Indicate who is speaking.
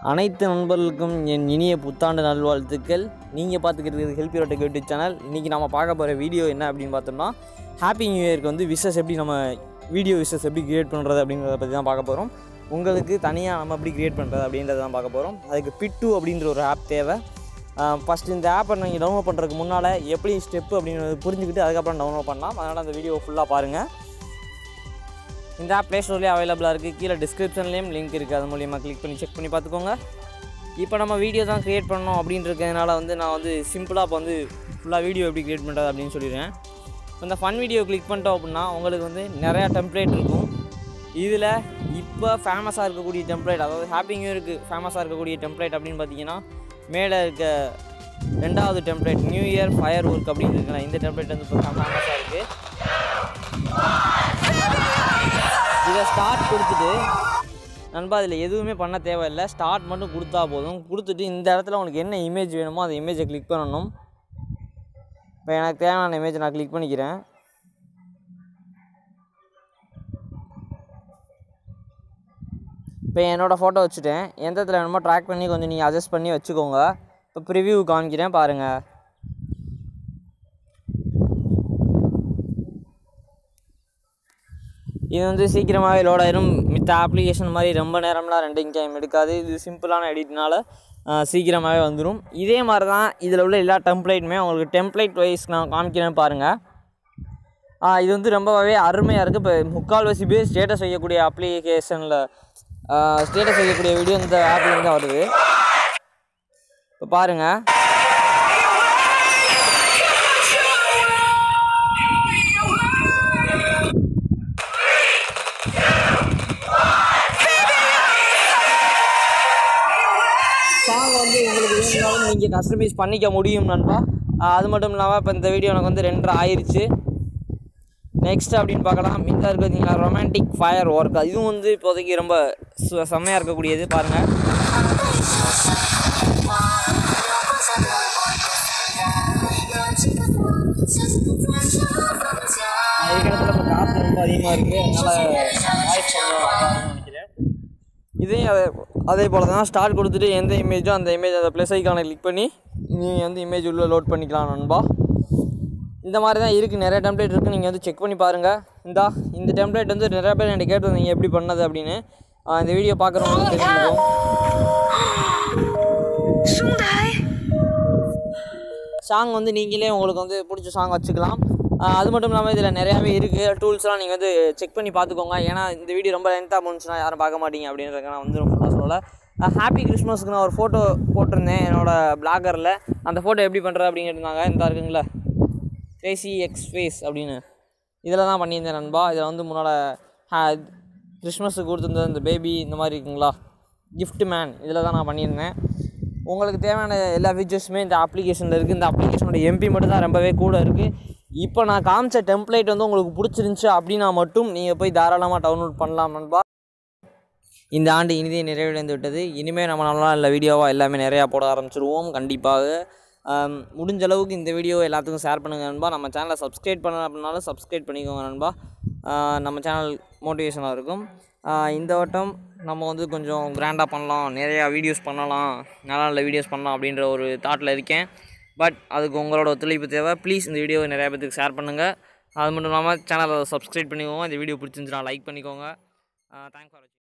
Speaker 1: அனைத்து நண்பர்களுக்கும் என் இனிய புத்தாண்டு நல்வாழ்த்துக்கள் நீங்கள் பார்த்துக்கிறது ஹெல்ப் யூரோட யூடியூப் சேனல் இன்றைக்கி நம்ம பார்க்க போகிற வீடியோ என்ன அப்படின்னு பார்த்தோம்னா ஹாப்பி நியூ இயருக்கு வந்து விஷஸ் எப்படி நம்ம வீடியோ விஷஸ் எப்படி கிரியேட் பண்ணுறது அப்படிங்கிறத பற்றி தான் பார்க்க போகிறோம் உங்களுக்கு தனியாக நம்ம எப்படி கிரியேட் பண்ணுறது அப்படின்றத தான் பார்க்க போகிறோம் அதுக்கு பிட்டு அப்படின்ற ஒரு ஆப் தேவை ஃபஸ்ட்டு இந்த ஆப்பை நீங்கள் டவுன்லோட் பண்ணுறதுக்கு முன்னால் எப்படி ஸ்டெப்பு அப்படிங்கிறத புரிஞ்சுக்கிட்டு அதுக்கப்புறம் டவுன்லோட் பண்ணலாம் அதனால் அந்த வீடியோ ஃபுல்லாக பாருங்கள் இந்த ஆப் ப்ளே ஸ்டோர்லேயே அவைலபிளாக இருக்குது கீழே டிஸ்கிரிப்ஷன்லேயும் லிங்க் இருக்குது அது மூலியமாக கிளிக் பண்ணி செக் பண்ணி பார்த்துக்கோங்க இப்போ நம்ம வீடியோ தான் க்ரியேட் பண்ணோம் அப்படின்றதுனால வந்து நான் வந்து சிம்பிளாக இப்போ வந்து ஃபுல்லாக வீடியோ எப்படி க்ரியேட் பண்ணுறது அப்படின்னு சொல்லிடுறேன் இந்த ஃபன் வீடியோ கிளிக் பண்ணிட்டோம் அப்படின்னா உங்களுக்கு வந்து நிறையா டெம்ப்ளேட் இருக்கும் இதில் இப்போ ஃபேமஸாக இருக்கக்கூடிய டெம்ப்ளேட் அதாவது ஹாப்பி நியூ இயருக்கு ஃபேமஸாக இருக்கக்கூடிய டெம்ப்ளேட் அப்படின்னு பார்த்தீங்கன்னா மேலே இருக்க ரெண்டாவது template new year firework அப்படின்னு இருக்குல்ல இந்த டெம்ப்ளேட் வந்து இப்போ ஃபேமஸாக இருக்குது இதை ஸ்டார்ட் கொடுத்துட்டு நண்பா அதில் எதுவுமே பண்ண தேவையில்லை ஸ்டார்ட் மட்டும் கொடுத்தா போதும் கொடுத்துட்டு இந்த இடத்துல உனக்கு என்ன இமேஜ் வேணுமோ அந்த இமேஜை கிளிக் பண்ணணும் இப்போ எனக்கு தேவையான இமேஜை நான் கிளிக் பண்ணிக்கிறேன் இப்போ என்னோடய ஃபோட்டோ வச்சுட்டேன் எந்த இடத்துல வேணுமோ ட்ராக் பண்ணி கொஞ்சம் நீங்கள் அட்ஜஸ்ட் பண்ணி வச்சுக்கோங்க இப்போ ப்ரிவ்யூ காமிக்கிறேன் பாருங்கள் இது வந்து சீக்கிரமாகவே லோட் ஆயிரும் மித்த அப்ளிகேஷன் மாதிரி ரொம்ப நேரம்லாம் ரெண்டிங் டைம் எடுக்காது இது சிம்பிளான எடிட்னால சீக்கிரமாகவே வந்துடும் இதே மாதிரி தான் இதில் உள்ள எல்லா டெம்ப்ளேட்டுமே உங்களுக்கு டெம்ப்ளேட் வைஸ் நான் காமிக்கிறேன் பாருங்கள் இது வந்து ரொம்பவே அருமையாக இருக்குது இப்போ முக்கால்வாசி பேர் ஸ்டேட்டஸ் செய்யக்கூடிய அப்ளிகேஷனில் ஸ்டேட்டஸ் செய்யக்கூடிய வீடியோ இந்த ஆப்லேருந்து தான் வருது இப்போ பாருங்கள் சாங் வந்து உங்களுக்கு வேணும்னாலும் நீங்கள் கஸ்டமைஸ் பண்ணிக்க முடியும் நண்பா ஆஹ் அது மட்டும் இல்லாமல் இப்போ இந்த வீடியோ எனக்கு வந்து ரெண்டரை ஆயிடுச்சு நெக்ஸ்ட் அப்படின்னு பார்க்கலாம் இந்த இருக்குது பார்த்தீங்களா ரொமான்டிக் ஃபயர் ஒர்க் இதுவும் வந்து இப்போதைக்கு ரொம்ப சு- செம்மையாக இருக்கக்கூடியது பாருங்கள் இருக்கிறதுல இப்போ காற்று ரொம்ப அதிகமாக இருக்குது அதனால் வாய்ஸ் கொஞ்சம் வராதுன்னு நினைக்கிறேன் இதே அதே அதே போல் தான் ஸ்டார்ட் கொடுத்துட்டு எந்த இமேஜோ அந்த இமேஜ் அந்த ப்ளஸ் ஐக்கானை கிளிக் பண்ணி நீங்கள் வந்து இமேஜ் உள்ளே லோட் பண்ணிக்கலாம் நண்பா இந்த மாதிரி தான் இருக்குது நிறைய டெம்ப்ளேட் இருக்குது நீங்கள் வந்து செக் பண்ணி பாருங்கள் இந்தா இந்த டெம்ப்ளேட் வந்து நிறைய பேர் என்கிட்ட கேட்டிருந்தீங்க எப்படி பண்ணது அப்படின்னு ஆஹ் இந்த வீடியோ பார்க்குறவங்களுக்கு தெரிஞ்சுக்கும் சாங் வந்து நீங்களே உங்களுக்கு வந்து பிடிச்ச சாங் வச்சுக்கலாம் ஆஹ் அது மட்டும் இல்லாமல் இதில் நிறையாவே இருக்குது டூல்ஸ்லாம் நீங்கள் வந்து செக் பண்ணி பார்த்துக்கோங்க ஏன்னா இந்த வீடியோ ரொம்ப லென்த்தாக போணுச்சுன்னா யாரும் பார்க்க மாட்டீங்க அப்படின்றத நான் வந்து ஃபுல்லாக சொல்லலை ஹாப்பி கிறிஸ்மஸ்க்கு நான் ஒரு ஃபோட்டோ போட்டிருந்தேன் என்னோடய பிளாகரில் அந்த ஃபோட்டோ எப்படி பண்ணுறது அப்படிங்கிறதுனாங்க இந்த இருக்குங்களா கிரேசி எக்ஸ் ஃபேஸ் அப்படின்னு இதில் தான் பண்ணியிருந்தேன் நண்பா இதில் வந்து முன்னால் ஹே கிறிஸ்மஸுக்கு கொடுத்துருந்த இந்த பேபி இந்த மாதிரி இருக்குங்களா gift மேன் இதில் தான் நான் பண்ணியிருந்தேன் உங்களுக்கு தேவையான எல்லா ஃபீச்சர்ஸுமே இந்த அப்ளிகேஷனில் இருக்குது இந்த அப்ளிகேஷனோட எம்பி மட்டும் தான் ரொம்பவே கூட இருக்குது இப்போ நான் காமிச்ச டெம்ப்ளேட் வந்து உங்களுக்கு பிடிச்சிருந்துச்சி அப்படின்னா மட்டும் நீங்கள் போய் தாராளமாக டவுன்லோட் பண்ணலாம் நண்பா இந்த ஆண்டு இனிதே நிறைவடைந்து விட்டது இனிமேல் நம்ம நல்லா நல்ல வீடியோவாக எல்லாமே நிறையா போட ஆரம்பிச்சிருவோம் கண்டிப்பாக ஆம், முடிஞ்ச அளவுக்கு இந்த வீடியோ எல்லாத்துக்கும் ஷேர் பண்ணுங்கள் நண்பா நம்ம சேனலை சப்ஸ்கிரைப் பண்ண அப்படின்னாலும் சப்ஸ்கிரைப் பண்ணிக்கோங்க நண்பா ஆ, நம்ம சேனல் மோட்டிவேஷனாக இருக்கும் ஆ, இந்த வட்டம் நம்ம வந்து கொஞ்சம் கிராண்டாக பண்ணலாம் நிறையா வீடியோஸ் பண்ணலாம் நல்ல நல்ல வீடியோஸ் பண்ணலாம் அப்படின்ற ஒரு தாட்டில் இருக்கேன் பட் அதுக்கு உங்களோட ஒத்துழைப்பு தேவை ப்ளீஸ் இந்த வீடியோவை நிறையா பேத்துக்கு ஷேர் பண்ணுங்கள் அது மட்டும் இல்லாமல் சேனலை சப்ஸ்கிரைப் பண்ணிக்கோங்க இந்த வீடியோ பிடிச்சிருந்துச்சுன்னா லைக் பண்ணிக்கோங்க தேங்க்ஸ் ஃபார் வாட்சிங்